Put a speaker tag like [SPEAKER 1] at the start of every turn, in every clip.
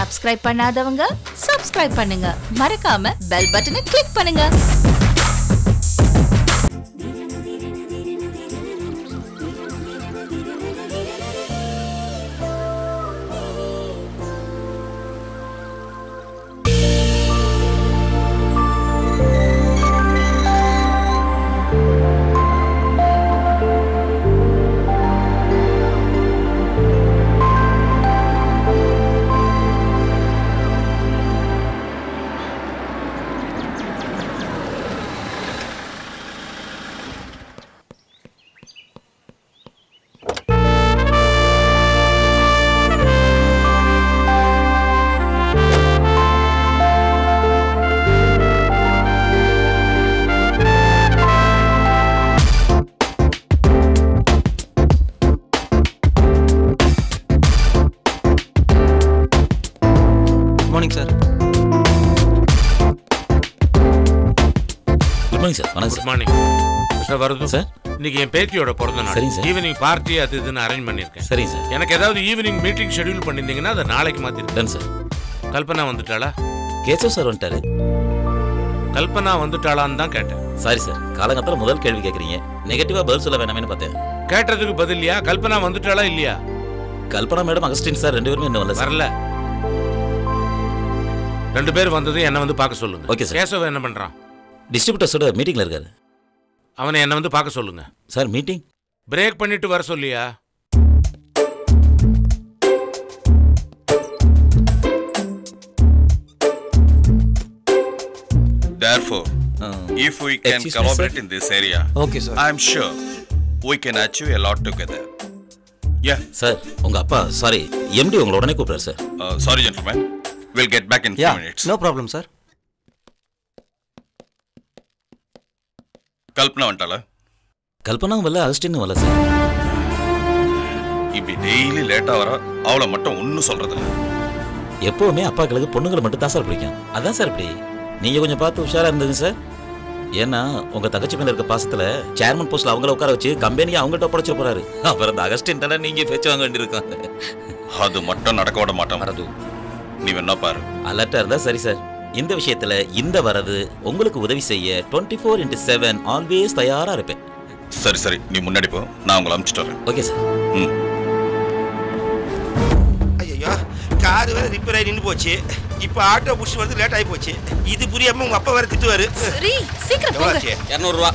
[SPEAKER 1] Subscribe பண்ணாதவங்க subscribe பண்ணுங்க மறக்காம பெல் பட்டனை கிளிக் பண்ணுங்க
[SPEAKER 2] morning sir
[SPEAKER 3] good morning sir வணக்கம்
[SPEAKER 4] good
[SPEAKER 3] sir
[SPEAKER 4] morning mister Varadhu
[SPEAKER 3] sir
[SPEAKER 4] இன்னைக்கு என் பேத்தியோட பிறந்த நாள்
[SPEAKER 3] சரிங்க சார்.
[SPEAKER 4] ஈவினிங் பார்ட்டி அது இதுன்னு அரேஞ்ச் பண்ணியிருக்கேன்
[SPEAKER 3] சரிங்க சார்
[SPEAKER 4] எனக்கு ஏதாவது ஈவினிங் மீட்டிங் ஷெட்யூல் பண்ணியிருந்தீங்கன்னா அதை நாளைக்கு மாத்திருக்கேன்
[SPEAKER 3] டன் சார்
[SPEAKER 4] கல்பனா வந்துட்டாளா
[SPEAKER 3] கேசவ் சார் வந்துட்டாரு
[SPEAKER 4] கல்பனா வந்துட்டாளான்னு தான் கேட்டேன்
[SPEAKER 3] சாரி சார் காலங்கத்தில் முதல் கேள்வி கேட்குறீங்க நெகட்டிவாக பதில் சொல்ல வேணாமேன்னு பார்த்தேன்
[SPEAKER 4] கேட்டதுக்கு பதில்லையா கல்பனா வந்துட்டாளா இல்லையா
[SPEAKER 3] கல்பனா மேடம் அகஸ்டின் சார் ரெண்டு பேருமே இன்னும் வரல சார்
[SPEAKER 4] வரல ரெண்டு பேர் வந்தது என்ன வந்து பார்க்க சொல்லுங்க
[SPEAKER 3] Okay, sir.
[SPEAKER 4] கேசவ என்ன பண்றான்
[SPEAKER 3] டிஸ்ட்ரிபியூட்டர்ஸோட மீட்டிங்கில் இருக்காரு
[SPEAKER 4] அவனை என்ன வந்து பார்க்க சொல்லுங்க
[SPEAKER 3] சார் மீட்டிங்
[SPEAKER 4] பிரேக் பண்ணிட்டு வர சொல்லியா
[SPEAKER 5] Therefore, if we can
[SPEAKER 3] excuse me,
[SPEAKER 5] collaborate
[SPEAKER 3] sir.
[SPEAKER 5] in this area,
[SPEAKER 2] okay sir
[SPEAKER 5] I'm sure we can achieve a lot together. Yeah,
[SPEAKER 3] sir உங்கள் அப்பா சாரி எம்டி உங்களை உடனே கூப்பிட்றாரு sir
[SPEAKER 5] uh, sorry, gentlemen. We'll get back in few
[SPEAKER 2] yeah
[SPEAKER 5] minutes.
[SPEAKER 2] No problem sir
[SPEAKER 5] Kalpana வந்துட்டாளா
[SPEAKER 3] கல்பனாவும் வரல அகஸ்டினும் வரல சார்
[SPEAKER 5] இப்படி டெய்லி லேட்டா வர அவளை மட்டும் ஒன்றும் சொல்றதில்ல
[SPEAKER 3] எப்போவுமே அப்பாக்களுக்கு பொண்ணுங்களை மட்டும் தான் சார் பிடிக்கும் அதான் சார் இப்படி நீங்கள் கொஞ்சம் பார்த்து உஷாராக இருந்தது சார் ஏன்னா உங்க தங்கச்சி மேல இருக்க பாசத்துல சேர்மன் போஸ்ட்ல அவங்கள உட்கார வச்சு கம்பெனியை அவங்கள்ட்ட ஒப்படைச்சு போறாரு அப்புறம் இந்த அகஸ்டின் நீங்க பேச்சு வாங்க வேண்டியிருக்கும்
[SPEAKER 5] அது மட்டும் நடக்க விட மாட்டோம்
[SPEAKER 3] வரது
[SPEAKER 5] நீ வேணா பாரு
[SPEAKER 3] அலர்ட்டா இருந்தா சரி சார் இந்த விஷயத்துல இந்த வரது உங்களுக்கு உதவி செய்ய twenty four into seven always தயாரா இருப்பேன்
[SPEAKER 5] சரி சரி நீ முன்னாடி போ நான் உங்களை அனுப்பிச்சிட்டு வரேன்
[SPEAKER 3] ஓகே சார்
[SPEAKER 5] ம்
[SPEAKER 6] ஐயோ கார் வேற ரிப்பேர் ஆகி நின்று போச்சு இப்போ ஆட்டோ புடிச்சு வந்து லேட் ஆகி போச்சு இது புரியாம உங்க அப்பா வேற திட்டுவாரு
[SPEAKER 1] சரி சீக்கிரம்
[SPEAKER 6] எவ்வளோ
[SPEAKER 1] போங்க
[SPEAKER 6] ஆச்சு
[SPEAKER 3] இரநூறுவா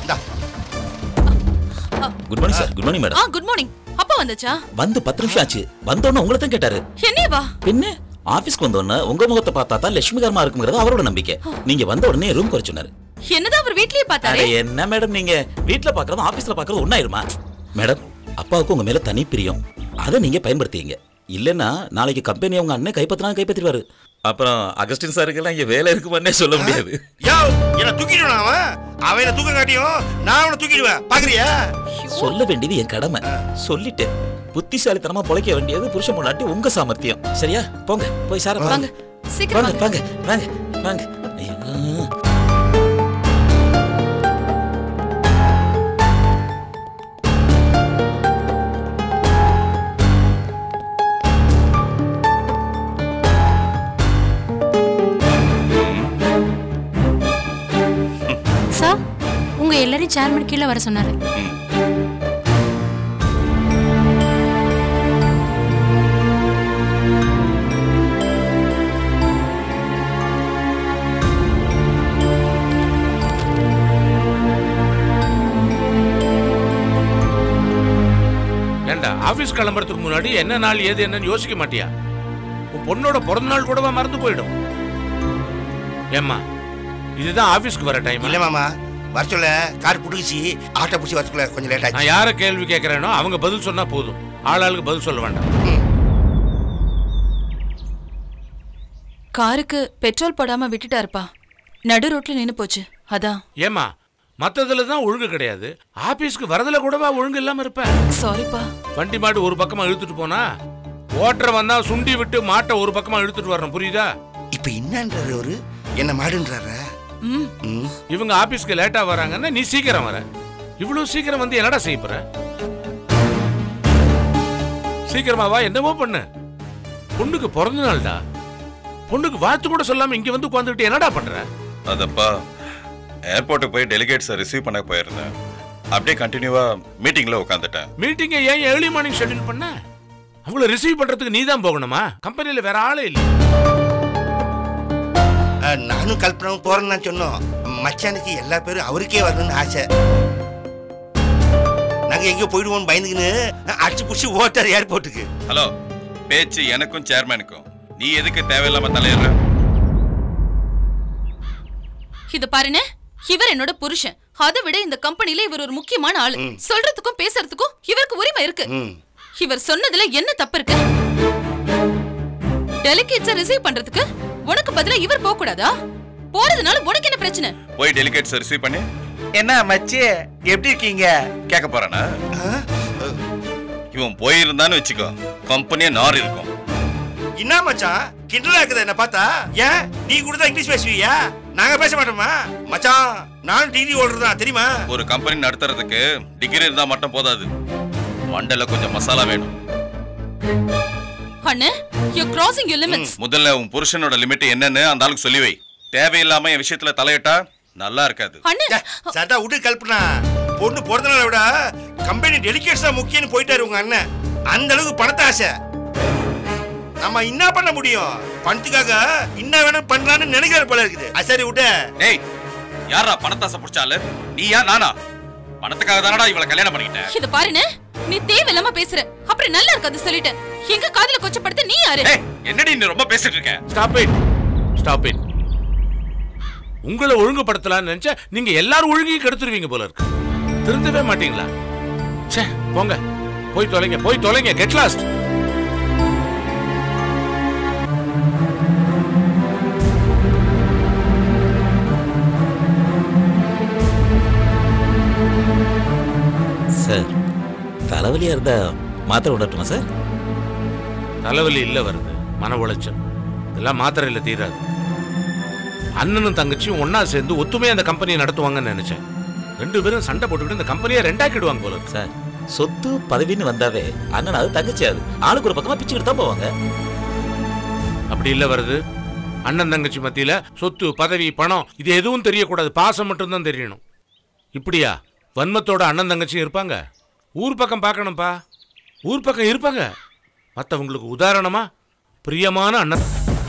[SPEAKER 3] good morning sir good morning
[SPEAKER 7] ஆ
[SPEAKER 3] மேடம்
[SPEAKER 7] குட் மார்னிங் அப்பா வந்தாச்சா
[SPEAKER 3] வந்து பத்து நிமிஷம் ஆச்சு வந்தோடனே உங்களை தான் கேட்டாரு
[SPEAKER 7] என்னே வா
[SPEAKER 3] பின்ன ஆபீஸ்க்கு வந்தோடனே உங்க முகத்தை பார்த்தா தான் லட்சுமிகரமா இருக்குங்கிறது அவரோட நம்பிக்கை நீங்க வந்த உடனே ரூம் குறைச்சு சொன்னாரு
[SPEAKER 7] என்னதான் அவர் வீட்லயே
[SPEAKER 3] அட
[SPEAKER 7] பார்த்தாரே
[SPEAKER 3] என்ன மேடம் நீங்க வீட்ல பாக்குறதும் ஆபீஸ்ல பாக்குறதும் ஒண்ணாயிருமா மேடம் அப்பாவுக்கு உங்க மேல தனி பிரியம் அதை நீங்க பயன்படுத்திங்க இல்லைன்னா நாளைக்கு கம்பெனி அவங்க அண்ணன் கைப்பற்றினா கைப்பற்றிடுவாரு அப்புறம் அகஸ்டின் சாருக்கெல்லாம் இங்க வேலை இருக்குமானே சொல்ல முடியாது
[SPEAKER 6] யோ என்ன தூக்கிடுவான் அவன் அவன் என்ன தூக்க காட்டியும் நான் அவனை தூக்கிடுவேன் பாக்குறியா
[SPEAKER 3] சொல்ல வேண்டியது என் கடமை சொல்லிட்டேன் புத்திசாலித்தனமா பொழைக்க வேண்டியது புருஷன் முன்னாடி உங்க சாமர்த்தியம் சரியா போங்க போய் சார
[SPEAKER 7] வாங்க சீக்கிரம்
[SPEAKER 3] வாங்க
[SPEAKER 7] வாங்க
[SPEAKER 3] வாங்க வாங்க வாங்க ஐயோ.
[SPEAKER 8] சார் உங்க எல்லாரையும் சேர்மன் கீழே வர சொன்னாரு
[SPEAKER 4] ஏண்டா ஆபீஸ் கிளம்புறதுக்கு முன்னாடி என்ன நாள் ஏது என்னன்னு யோசிக்க மாட்டியா உன் பொண்ணோட பிறந்த நாள் கூடவா மறந்து போயிடும் ஏம்மா இதுதான் ஆபீஸ்க்கு வர டைம்
[SPEAKER 6] இல்ல மாமா வர சொல்ல கார் புடிச்சு ஆட்டோ புடிச்சு வரதுக்குள்ள கொஞ்சம் லேட் ஆச்சு
[SPEAKER 4] நான் யார கேள்வி கேட்கறேனோ அவங்க பதில் சொன்னா போதும் ஆளாளுக்கு பதில் சொல்ல வேண்டாம்
[SPEAKER 7] காருக்கு பெட்ரோல் போடாம விட்டுட்டாருப்பா நடு ரோட்ல நின்னு போச்சு அதான்
[SPEAKER 4] ஏம்மா மத்ததுல தான் ஒழுங்கு கிடையாது ஆபீஸ்க்கு வரதுல கூடவா ஒழுங்கு இல்லாம இருப்பேன்
[SPEAKER 7] சாரிப்பா
[SPEAKER 4] வண்டி மாடு ஒரு பக்கமா இழுத்துட்டு போனா ஓட்டுற வந்தா சுண்டி விட்டு மாட்டை ஒரு பக்கமா இழுத்துட்டு வரணும் புரியுதா
[SPEAKER 6] இப்ப என்னன்றாரு அவரு என்ன மாடுன்றாரு
[SPEAKER 7] ம்
[SPEAKER 6] ம்
[SPEAKER 4] இவங்க ஆபீஸ்க்கு லேட்டா வராங்கன்னா நீ சீக்கிரம் வர இவ்வளவு சீக்கிரம் வந்து என்னடா செய்ய போற சீக்கிரமா வா என்னமோ பண்ணு பொண்ணுக்கு பிறந்த நாள்டா பொண்ணுக்கு வாழ்த்து கூட சொல்லாம இங்க வந்து உட்காந்துக்கிட்டு என்னடா பண்ற
[SPEAKER 5] அதப்பா ஏர்போர்ட்டுக்கு போய் டெலிகேட்ஸை ரிசீவ் பண்ண போயிருந்தேன் அப்படியே கண்டினியூவா மீட்டிங்ல உட்காந்துட்டேன்
[SPEAKER 4] மீட்டிங்கை ஏன் ஏர்லி மார்னிங் ஷெட்யூல் பண்ண அவங்கள ரிசீவ் பண்றதுக்கு நீ தான் போகணுமா கம்பெனில வேற ஆளே இல்லை
[SPEAKER 6] அஹ், நானும் கல்பனாவும் போறேன்னு தான் சொன்னோம் மச்சானுக்கு எல்லா பேரும் அவருக்கே வரணும்னு ஆசை நாங்க எங்கேயோ போயிடுவோம்னு பயந்துக்கின்னு அடிச்சு புடிச்சு ஓட்டார் ஏர்போர்ட்டுக்கு
[SPEAKER 5] ஹலோ பேச்சு எனக்கும் சேர்மனுக்கும் நீ எதுக்கு தேவையில்லாம தலையிடுற
[SPEAKER 7] இத பாருங்க இவர் என்னோட புருஷன் அதை விட இந்த கம்பெனில இவர் ஒரு முக்கியமான ஆளு சொல்றதுக்கும் பேசுறதுக்கும் இவருக்கு உரிமை இருக்கு
[SPEAKER 6] ம்
[SPEAKER 7] இவர் சொன்னதுல என்ன தப்பு இருக்கு டெலிகேட்ஸ ரிசீவ் பண்றதுக்கு உனக்கு பதிலா இவர் போக கூடாதா போறதுனால உனக்கு என்ன பிரச்சனை
[SPEAKER 5] போய் டெலிகேட்ஸை ரிசீவ் பண்ணி
[SPEAKER 2] என்ன மச்சி எப்படி இருக்கீங்க
[SPEAKER 5] கேட்க போறானா இவன் போயிருந்தான்னு வச்சுக்கோ கம்பெனியே நார் இருக்கும்
[SPEAKER 6] என்ன மச்சான் கிண்டலா இருக்குதா என்ன பார்த்தா ஏன் நீ கூட தான் இங்கிலீஷ் பேசுவியா நாங்க பேச மாட்டோமா மச்சான் நானும் டிகிரி ஹோல்டர் தான் தெரியுமா
[SPEAKER 5] ஒரு கம்பெனி நடத்துறதுக்கு டிகிரி இருந்தா மட்டும் போதாது மண்டல கொஞ்சம் மசாலா வேணும்
[SPEAKER 7] அண்ணே யூ கிராசிங் யூர் லிமிட்ஸ்
[SPEAKER 5] முதல்ல உன் புருஷனோட லிமிட் என்னன்னு அந்த ஆளுக்கு சொல்லி வை தேவையில்லாம என் விஷயத்துல தலையிட்டா நல்லா இருக்காது
[SPEAKER 7] அண்ணே
[SPEAKER 6] ஏ, சட்டா விடு கல்பனா பொண்ணு பிறந்தனால விட கம்பெனி டெலிகேட்ஸ் தான் முக்கியம்னு போயிட்டாரு உங்க அண்ணன் அந்த அளவுக்கு பணத்தை ஆசை நம்ம என்ன பண்ண முடியும் பணத்துக்காக என்ன வேணும் பண்ணலாம்னு நினைக்கிற போல இருக்குது அது சரி விட்டு
[SPEAKER 5] டேய் யாரா பணத்தாசை புடிச்சாலு நீயா நானா பணத்துக்காக தானடா இவளை கல்யாணம் பண்ணிக்கிட்டேன்
[SPEAKER 7] இத பாருனே நீ தேவையில்லாம பேசுற அப்புறம் நல்லா இருக்காது சொல்லிட்டேன் எங்க காதுல கொச்சப்படுத்த நீ யாரு
[SPEAKER 5] டேய் என்னடி நீ ரொம்ப பேசிட்டு இருக்க
[SPEAKER 4] ஸ்டாப் இட் ஸ்டாப் இட் உங்களை ஒழுங்குபடுத்தலாம்னு நினைச்சா நீங்க எல்லாரும் ஒழுங்கையும் கெடுத்துருவீங்க போல இருக்கு திருந்தவே மாட்டீங்களா ச்சே போங்க போய் தொலைங்க போய் தொலைங்க கெட் லாஸ்ட்
[SPEAKER 3] சார் தலைவலியா இருந்தா மாத்திரை விடட்டுமா சார்
[SPEAKER 4] தலைவலி இல்ல வருது மன உளைச்சல் இதெல்லாம் மாத்திரையில தீராது அண்ணனும் தங்கச்சியும் ஒண்ணா சேர்ந்து ஒத்துமையா அந்த கம்பெனியை நடத்துவாங்கன்னு நினைச்சேன் ரெண்டு பேரும் சண்டை போட்டுக்கிட்டு இந்த கம்பெனியை ரெண்டாக்கிடுவாங்க போல இருக்கு
[SPEAKER 3] சார் சொத்து பதவின்னு வந்தாவே அண்ணன் அது தங்கச்சி அது ஆளுக்கு ஒரு பக்கமா பிச்சுக்கிட்டு தான் போவாங்க
[SPEAKER 4] அப்படி இல்ல வருது அண்ணன் தங்கச்சி மத்தியில சொத்து பதவி பணம் இது எதுவும் தெரியக்கூடாது பாசம் மட்டும்தான் தெரியணும் இப்படியா வன்மத்தோட அண்ணன் தங்கச்சியும் இருப்பாங்க ஊர் பக்கம் பார்க்கணும்ப்பா ஊர் பக்கம் இருப்பாங்க மற்றவங்களுக்கு உதாரணமா பிரியமான அண்ணன்